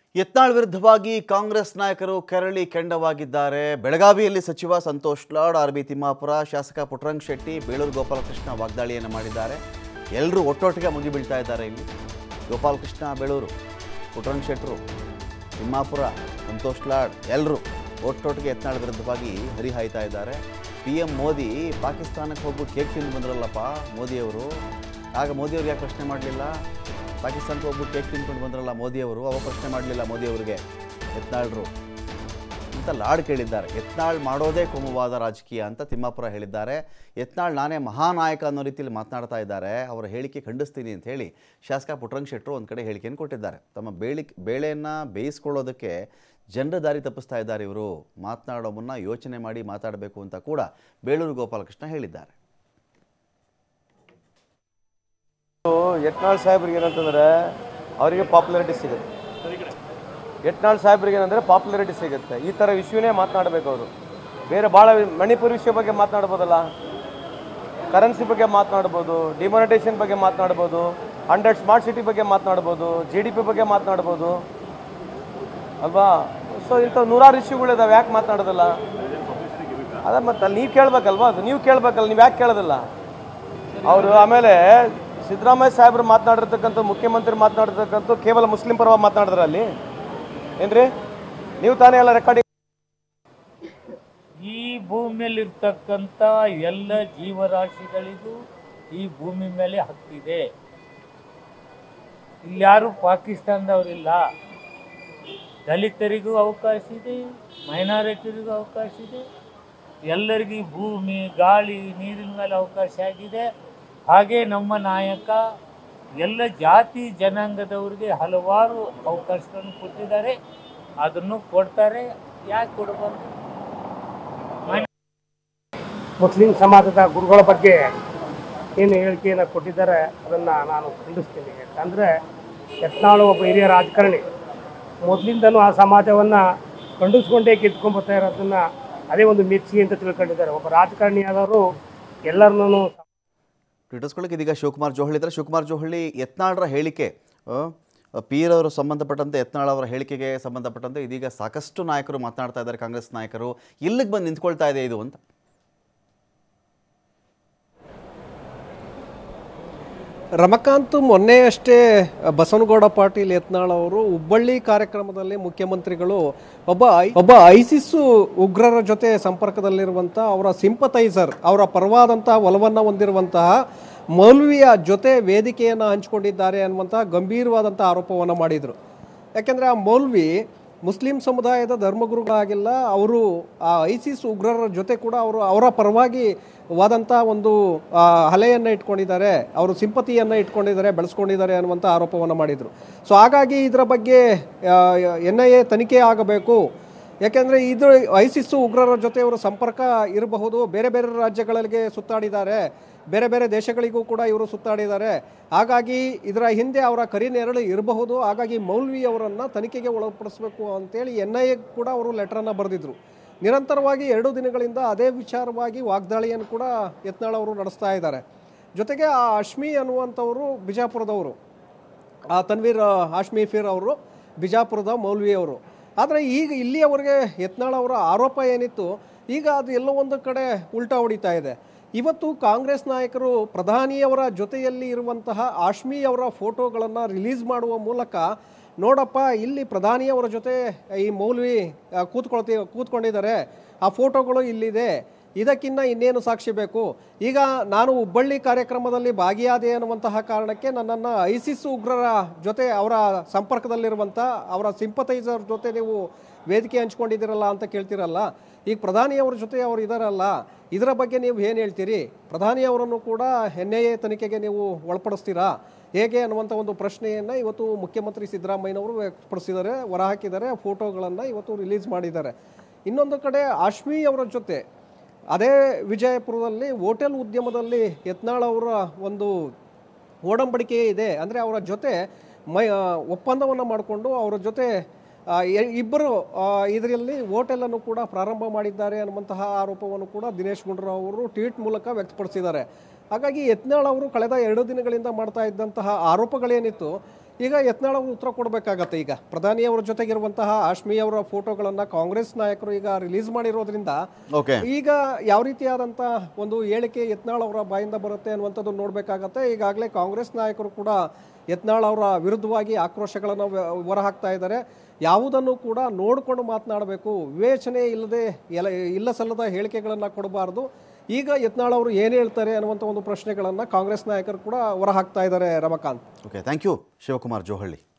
ಯತ್ನಾಳ್ ವಿರುದ್ಧವಾಗಿ ಕಾಂಗ್ರೆಸ್ ನಾಯಕರು ಕೆರಳಿ ಕೆಂಡವಾಗಿದ್ದಾರೆ ಬೆಳಗಾವಿಯಲ್ಲಿ ಸಚಿವ ಸಂತೋಷ್ ಲಾಡ್ ಆರ್ ಬಿ ತಿಮ್ಮಾಪುರ ಶಾಸಕ ಪುಟ್ಟರಂಗ್ ಶೆಟ್ಟಿ ಬೇಳೂರು ಗೋಪಾಲಕೃಷ್ಣ ವಾಗ್ದಾಳಿಯನ್ನು ಮಾಡಿದ್ದಾರೆ ಎಲ್ಲರೂ ಒಟ್ಟೊಟ್ಟಿಗೆ ಮುಗಿಬೀಳ್ತಾ ಇದ್ದಾರೆ ಇಲ್ಲಿ ಗೋಪಾಲಕೃಷ್ಣ ಬೇಳೂರು ಪುಟ್ಟರಂಗ್ ಶೆಟ್ಟರು ತಿಮ್ಮಾಪುರ ಸಂತೋಷ್ ಲಾಡ್ ಎಲ್ಲರೂ ಒಟ್ಟೊಟ್ಟಿಗೆ ಯತ್ನಾಳ್ ವಿರುದ್ಧವಾಗಿ ಹರಿಹಾಯ್ತಾ ಇದ್ದಾರೆ ಪಿ ಎಂ ಮೋದಿ ಪಾಕಿಸ್ತಾನಕ್ಕೆ ಹೋಗ್ಬಿಟ್ಟು ಕೇಕ್ ತಿಂದು ಬಂದ್ರಲ್ಲಪ್ಪ ಮೋದಿಯವರು ಆಗ ಮೋದಿಯವ್ರು ಯಾಕೆ ಪ್ರಶ್ನೆ ಮಾಡಲಿಲ್ಲ ಪಾಕಿಸ್ತಾನಕ್ಕೆ ಹೋಗ್ಬಿಟ್ಟು ಕೇಕ್ ತಿನ್ಕೊಂಡು ಬಂದ್ರಲ್ಲ ಮೋದಿಯವರು ಅವಾಗ ಪ್ರಶ್ನೆ ಮಾಡಲಿಲ್ಲ ಮೋದಿಯವರಿಗೆ ಯತ್ನಾಳ್ರು ಅಂತ ಲಾಡ್ ಕೇಳಿದ್ದಾರೆ ಯತ್ನಾಳ್ ಮಾಡೋದೇ ಕೋಮುವಾದ ರಾಜಕೀಯ ಅಂತ ತಿಮ್ಮಾಪುರ ಹೇಳಿದ್ದಾರೆ ಯತ್ನಾಳ್ ನಾನೇ ಮಹಾನಾಯಕ ಅನ್ನೋ ರೀತಿಯಲ್ಲಿ ಮಾತನಾಡ್ತಾ ಇದ್ದಾರೆ ಅವರ ಹೇಳಿಕೆ ಖಂಡಿಸ್ತೀನಿ ಅಂತ ಹೇಳಿ ಶಾಸಕ ಪುಟ್ಟರಂಗ್ ಶೆಟ್ಟರು ಒಂದು ಕಡೆ ಹೇಳಿಕೆಯನ್ನು ಕೊಟ್ಟಿದ್ದಾರೆ ತಮ್ಮ ಬೇಳಿ ಬೇಳೆಯನ್ನು ಬೇಯಿಸ್ಕೊಳ್ಳೋದಕ್ಕೆ ಜನರ ದಾರಿ ತಪ್ಪಿಸ್ತಾ ಇದ್ದಾರೆ ಇವರು ಮಾತನಾಡೋ ಮುನ್ನ ಯೋಚನೆ ಮಾಡಿ ಮಾತಾಡಬೇಕು ಅಂತ ಕೂಡ ಬೇಳೂರು ಗೋಪಾಲಕೃಷ್ಣ ಹೇಳಿದ್ದಾರೆ ಯತ್ನಾಳ್ ಸಾಹೇಬ್ರಿಗೆ ಏನಂತಂದ್ರೆ ಅವರಿಗೆ ಪಾಪ್ಯುಲಾರಿಟಿ ಸಿಗುತ್ತೆ ಯತ್ನಾಳ್ ಸಾಹೇಬ್ರಿಗೆ ಏನಂದ್ರೆ ಪಾಪ್ಯುಲಾರಿಟಿ ಸಿಗುತ್ತೆ ಈ ಥರ ವಿಷಯವೇ ಮಾತನಾಡಬೇಕು ಅವರು ಬೇರೆ ಭಾಳ ಮಣಿಪುರ್ ವಿಷಯ ಬಗ್ಗೆ ಮಾತನಾಡ್ಬೋದಲ್ಲ ಕರೆನ್ಸಿ ಬಗ್ಗೆ ಮಾತನಾಡ್ಬೋದು ಡಿಮಾನಿಟೇಷನ್ ಬಗ್ಗೆ ಮಾತನಾಡ್ಬೋದು ಹಂಡ್ರೆಡ್ ಸ್ಮಾರ್ಟ್ ಸಿಟಿ ಬಗ್ಗೆ ಮಾತನಾಡ್ಬೋದು ಜಿ ಡಿ ಪಿ ಬಗ್ಗೆ ಮಾತನಾಡ್ಬೋದು ಅಲ್ವಾ ಸೊ ಇಂಥ ನೂರಾರು ಇಶ್ಯೂಗಳಿದಾವೆ ಯಾಕೆ ಮಾತನಾಡೋದಿಲ್ಲ ಅದ ಮತ್ತೆ ಅಲ್ಲಿ ನೀವು ಕೇಳಬೇಕಲ್ವಾ ಅದು ನೀವು ಕೇಳಬೇಕಲ್ಲ ನೀವು ಯಾಕೆ ಕೇಳೋದಿಲ್ಲ ಅವರು ಆಮೇಲೆ ಸಿದ್ದರಾಮಯ್ಯ ಸಾಹೇಬ್ರು ಮಾತನಾಡಿರ್ತಕ್ಕಂಥ ಮುಖ್ಯಮಂತ್ರಿ ಮಾತನಾಡಿರ್ತಕ್ಕಂಥ ಕೇವಲ ಮುಸ್ಲಿಂ ಪರವಾಗಿ ಮಾತನಾಡಿದ್ರ ಅಲ್ಲಿ ಏನ್ರಿ ನೀವು ತಾನೇ ಎಲ್ಲ ರೆಕಾರ್ಡಿಂಗ್ ಈ ಭೂಮಿಯಲ್ಲಿರ್ತಕ್ಕಂಥ ಎಲ್ಲ ಜೀವರಾಶಿಗಳಿಗೂ ಈ ಭೂಮಿ ಮೇಲೆ ಹಕ್ಕಿದೆ ಇಲ್ಲಿ ಯಾರು ಪಾಕಿಸ್ತಾನದವರಿಲ್ಲ ದಲಿತರಿಗೂ ಅವಕಾಶ ಇದೆ ಮೈನಾರಿಟಿರಿಗೂ ಅವಕಾಶ ಇದೆ ಎಲ್ಲರಿಗೂ ಈ ಭೂಮಿ ಗಾಳಿ ನೀರಿನ ಮೇಲೆ ಅವಕಾಶ ಆಗಿದೆ ಹಾಗೆ ನಮ್ಮ ನಾಯಕ ಎಲ್ಲ ಜಾತಿ ಜನಾಂಗದವರಿಗೆ ಹಲವಾರು ಅವಕಾಶಗಳನ್ನು ಕೊಟ್ಟಿದ್ದಾರೆ ಅದನ್ನು ಕೊಡ್ತಾರೆ ಯಾಕೆ ಕೊಡಬಾರ್ದು ಮುಸ್ಲಿಂ ಸಮಾಜದ ಗುರುಗಳ ಬಗ್ಗೆ ಏನು ಹೇಳಿಕೆಯನ್ನು ಕೊಟ್ಟಿದ್ದಾರೆ ಅದನ್ನು ನಾನು ಖಂಡಿಸ್ತೀನಿ ಯಾಕಂದರೆ ಯತ್ನಾಳು ಒಬ್ಬ ಹಿರಿಯ ರಾಜಕಾರಣಿ ಮೊದಲಿಂದನೂ ಆ ಸಮಾಜವನ್ನು ಖಂಡಿಸ್ಕೊಂಡೇ ಕಿತ್ಕೊಂಡ್ಬರ್ತಾ ಇರೋದನ್ನು ಅದೇ ಒಂದು ಮೆಚ್ಚಿ ಅಂತ ತಿಳ್ಕೊಂಡಿದ್ದಾರೆ ಒಬ್ಬ ರಾಜಕಾರಣಿಯಾದವರು ಎಲ್ಲರನ್ನೂ ಟ್ವಿಟರ್ಸ್ಗಳಿಗೆ ಇದೀಗ ಶಿವಕುಮಾರ್ ಜೋಹಳಿ ಇದ್ದಾರೆ ಶಿವಕುಮಾರ್ ಜೋಹಳಿ ಯತ್ನಾಳ್ರ ಹೇಳಿಕೆ ಆ, ಪೀರ್ ಅವರು ಸಂಬಂಧಪಟ್ಟಂತೆ ಯತ್ನಾಳ್ ಅವರ ಹೇಳಿಕೆಗೆ ಸಂಬಂಧಪಟ್ಟಂತೆ ಇದೀಗ ಸಾಕಷ್ಟು ನಾಯಕರು ಮಾತನಾಡ್ತಾ ಇದ್ದಾರೆ ಕಾಂಗ್ರೆಸ್ ನಾಯಕರು ಇಲ್ಲಿಗೆ ಬಂದು ನಿಂತ್ಕೊಳ್ತಾ ಇದೆ ಇದು ಅಂತ ರಮಕಾಂತ್ ಮೊನ್ನೆಯಷ್ಟೇ ಬಸವನಗೌಡ ಪಾಟೀಲ್ ಯತ್ನಾಳ್ ಅವರು ಹುಬ್ಬಳ್ಳಿ ಕಾರ್ಯಕ್ರಮದಲ್ಲಿ ಮುಖ್ಯಮಂತ್ರಿಗಳು ಒಬ್ಬ ಐ- ಒಬ್ಬ ಐಸಿಸ್ ಉಗ್ರರ ಜೊತೆ ಸಂಪರ್ಕದಲ್ಲಿರುವಂಥ ಅವರ ಸಿಂಪತೈಸರ್ ಅವರ ಪರವಾದಂತಹ ಒಲವನ್ನು ಹೊಂದಿರುವಂತಹ ಮೌಲ್ವಿಯ ಜೊತೆ ವೇದಿಕೆಯನ್ನು ಹಂಚಿಕೊಂಡಿದ್ದಾರೆ ಅನ್ನುವಂಥ ಗಂಭೀರವಾದಂಥ ಆರೋಪವನ್ನು ಮಾಡಿದರು ಯಾಕೆಂದರೆ ಆ ಮೌಲ್ವಿ ಮುಸ್ಲಿಂ ಸಮುದಾಯದ ಧರ್ಮಗುರುಗಳಾಗಿಲ್ಲ ಅವರು ಆ ಐಸಿಸ್ ಉಗ್ರರ ಜೊತೆ ಕೂಡ ಅವರು ಅವರ ಪರವಾಗಿ ವಾದಂಥ ಒಂದು ಆ, ಅಲೆಯನ್ನು ಇಟ್ಕೊಂಡಿದ್ದಾರೆ ಅವರು ಸಿಂಪತಿಯನ್ನು ಇಟ್ಕೊಂಡಿದ್ದಾರೆ ಬೆಳೆಸ್ಕೊಂಡಿದ್ದಾರೆ ಅನ್ನುವಂಥ ಆರೋಪವನ್ನು ಮಾಡಿದರು ಸೊ ಹಾಗಾಗಿ ಇದರ ಬಗ್ಗೆ ಎನ್ ಐ ಎ ತನಿಖೆ ಆಗಬೇಕು ಯಾಕೆಂದರೆ ಇದು ಐಸಿಸ್ ಉಗ್ರರ ಜೊತೆ ಅವರು ಸಂಪರ್ಕ ಇರಬಹುದು ಬೇರೆ ಬೇರೆ ರಾಜ್ಯಗಳಿಗೆ ಸುತ್ತಾಡಿದ್ದಾರೆ ಬೇರೆ ಬೇರೆ ದೇಶಗಳಿಗೂ ಕೂಡ ಇವರು ಸುತ್ತಾಡಿದ್ದಾರೆ ಹಾಗಾಗಿ ಇದರ ಹಿಂದೆ ಅವರ ಕರಿ ನೆರಳು ಇರಬಹುದು ಹಾಗಾಗಿ ಮೌಲ್ವಿ ಅವರನ್ನು ತನಿಖೆಗೆ ಒಳಪಡಿಸಬೇಕು ಅಂತೇಳಿ ಎನ್ ಐ ಎ ಕೂಡ ಅವರು ಲೆಟ್ರನ್ನು ಬರೆದಿದ್ರು ನಿರಂತರವಾಗಿ ಎರಡು ದಿನಗಳಿಂದ ಅದೇ ವಿಚಾರವಾಗಿ ವಾಗ್ದಾಳಿಯನ್ನು ಕೂಡ ಯತ್ನಾಳ್ ಅವರು ನಡೆಸ್ತಾ ಇದ್ದಾರೆ ಜೊತೆಗೆ ಆ ಅಶ್ಮಿ ಅನ್ನುವಂಥವರು ಬಿಜಾಪುರದವರು ಆ ತನ್ವೀರ್ ಹಾಶ್ಮಿ ಫೀರ್ ಅವರು ಬಿಜಾಪುರದ ಮೌಲ್ವಿ ಅವರು ಆದರೆ ಈಗ ಇಲ್ಲಿಯವರೆಗೆ ಯತ್ನಾಳ್ ಅವರ ಆರೋಪ ಏನಿತ್ತು ಈಗ ಅದು ಎಲ್ಲೋ ಒಂದು ಕಡೆ ಉಲ್ಟಾ ಹೊಡಿತಾ ಇದೆ ಇವತ್ತು ಕಾಂಗ್ರೆಸ್ ನಾಯಕರು ಪ್ರಧಾನಿಯವರ ಜೊತೆಯಲ್ಲಿ ಇರುವಂತಹ ಆಶ್ಮಿ ಅವರ ಫೋಟೋಗಳನ್ನು ರಿಲೀಸ್ ಮಾಡುವ ಮೂಲಕ ನೋಡಪ್ಪ ಇಲ್ಲಿ ಪ್ರಧಾನಿಯವರ ಜೊತೆ ಈ ಮೌಲ್ವಿ ಆ, ಕೂತ್ಕೊಳ್ತಿ ಕೂತ್ಕೊಂಡಿದ್ದಾರೆ ಆ ಫೋಟೋಗಳು ಇಲ್ಲಿದೆ ಇದಕ್ಕಿನ್ನ ಇನ್ನೇನು ಸಾಕ್ಷಿ ಬೇಕು ಈಗ ನಾನು ಹುಬ್ಬಳ್ಳಿ ಕಾರ್ಯಕ್ರಮದಲ್ಲಿ ಭಾಗಿಯಾದೆ ಅನ್ನುವಂತಹ ಕಾರಣಕ್ಕೆ ನನ್ನನ್ನು ಐಸಿಸ್ ಉಗ್ರರ ಜೊತೆ ಅವರ ಸಂಪರ್ಕದಲ್ಲಿರುವಂಥ ಅವರ ಸಿಂಪತೈಸರ್ ಜೊತೆ ನೀವು ವೇದಿಕೆ ಹಂಚ್ಕೊಂಡಿದ್ದೀರಲ್ಲ ಅಂತ ಕೇಳ್ತಿರಲ್ಲ ಈಗ ಪ್ರಧಾನಿಯವರ ಜೊತೆ ಅವರು ಇದಾರಲ್ಲ ಇದರ ಬಗ್ಗೆ ನೀವು ಏನು ಹೇಳ್ತೀರಿ ಪ್ರಧಾನಿಯವರನ್ನು ಕೂಡ ಎನ್ ಐ ಎ ತನಿಖೆಗೆ ನೀವು ಒಳಪಡಿಸ್ತೀರಾ ಹೇಗೆ ಅನ್ನುವಂಥ ಒಂದು ಪ್ರಶ್ನೆಯನ್ನು ಇವತ್ತು ಮುಖ್ಯಮಂತ್ರಿ ಸಿದ್ದರಾಮಯ್ಯನವರು ವ್ಯಕ್ತಪಡಿಸಿದ್ದಾರೆ ಹೊರಹಾಕಿದ್ದಾರೆ ಫೋಟೋಗಳನ್ನು ಇವತ್ತು ರಿಲೀಸ್ ಮಾಡಿದ್ದಾರೆ ಇನ್ನೊಂದು ಕಡೆ ಆಶ್ಮಿ ಅವರ ಜೊತೆ ಅದೇ ವಿಜಯಪುರದಲ್ಲಿ ಹೋಟೆಲ್ ಉದ್ಯಮದಲ್ಲಿ ಯತ್ನಾಳ್ ಅವರ ಒಂದು ಒಡಂಬಡಿಕೆ ಇದೆ ಅಂದರೆ ಅವರ ಜೊತೆ ಮೈ ಒಪ್ಪಂದವನ್ನು ಮಾಡಿಕೊಂಡು ಅವರ ಜೊತೆ ಆ, ಎ- ಇಬ್ಬರು ಇದರಲ್ಲಿ ಹೋಟೆಲನ್ನು ಕೂಡ ಪ್ರಾರಂಭ ಮಾಡಿದ್ದಾರೆ ಅನ್ನುವಂತಹ ಆರೋಪವನ್ನು ಕೂಡ ದಿನೇಶ್ ಗುಂಡೂರಾವ್ ಅವರು ಟ್ವೀಟ್ ಮೂಲಕ ವ್ಯಕ್ತಪಡಿಸಿದ್ದಾರೆ ಹಾಗಾಗಿ ಯತ್ನಾಳ್ ಅವರು ಕಳೆದ ಎರಡು ದಿನಗಳಿಂದ ಮಾಡ್ತಾ ಇದ್ದಂತಹ ಆರೋಪಗಳೇನಿತ್ತು ಈಗ ಯತ್ನಾಳ್ ಅವರು ಉತ್ತರ ಕೊಡಬೇಕಾಗತ್ತೆ ಈಗ ಪ್ರಧಾನಿಯವರ ಜೊತೆಗಿರುವಂತಹ ಆಶ್ಮಿ ಅವರ ಫೋಟೋಗಳನ್ನ ಕಾಂಗ್ರೆಸ್ ನಾಯಕರು ಈಗ ರಿಲೀಸ್ ಮಾಡಿರೋದ್ರಿಂದ ಓಕೆ ಈಗ ಯಾವ ರೀತಿಯಾದಂಥ ಒಂದು ಹೇಳಿಕೆ ಯತ್ನಾಳ್ ಅವರ ಬಾಯಿಂದ ಬರುತ್ತೆ ಅನ್ನುವಂಥದ್ದು ನೋಡಬೇಕಾಗತ್ತೆ ಈಗಾಗಲೇ ಕಾಂಗ್ರೆಸ್ ನಾಯಕರು ಕೂಡ ಯತ್ನಾಳ್ ಅವರ ವಿರುದ್ಧವಾಗಿ ಆಕ್ರೋಶಗಳನ್ನು ಹೊರಹಾಕ್ತಾ ಇದ್ದಾರೆ ಯಾವುದನ್ನು ಕೂಡ ನೋಡಿಕೊಂಡು ಮಾತನಾಡಬೇಕು ವಿವೇಚನೆ ಇಲ್ಲದೆ ಎಲ್ಲ ಇಲ್ಲ ಸಲ್ಲದ ಹೇಳಿಕೆಗಳನ್ನು ಕೊಡಬಾರ್ದು ಈಗ ಯತ್ನಾಳ್ ಅವರು ಏನು ಹೇಳ್ತಾರೆ ಅನ್ನುವಂಥ ಒಂದು ಪ್ರಶ್ನೆಗಳನ್ನು ಕಾಂಗ್ರೆಸ್ ನಾಯಕರು ಕೂಡ ಹೊರಹಾಕ್ತಾ ಇದ್ದಾರೆ Ramakant okay thank you Shivakumar Johalli